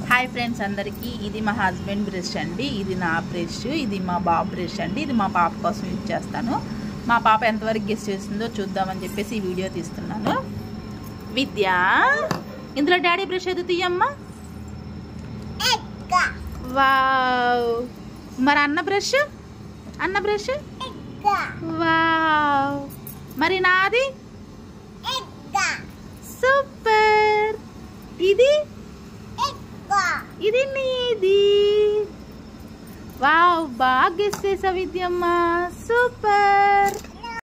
hi friends అందరికీ ఇది మా హస్బెండ్ బ్రష్ అండి ఇది నా బ్రష్ ఇది మా బాబు బ్రష్ అండి ఇది మా పాప కోసం యూజ్ చేస్తాను మా పాప ఎంతవరకు గెస్ట్ చేసిందో చూద్దామని చెప్పేసి ఈ వీడియో తీస్తున్నాను విద్య ఇందులో డాడీ బ్రష్ ఏది తీయమ్మా వావ్ మరి అన్న బ్రష్ అన్న బ్రష్ వావ్ మరి నాది సూపర్ ఇది ఇది నీది వావ్ బాగా గెస్ చేసా విద్యమ్మ సూపర్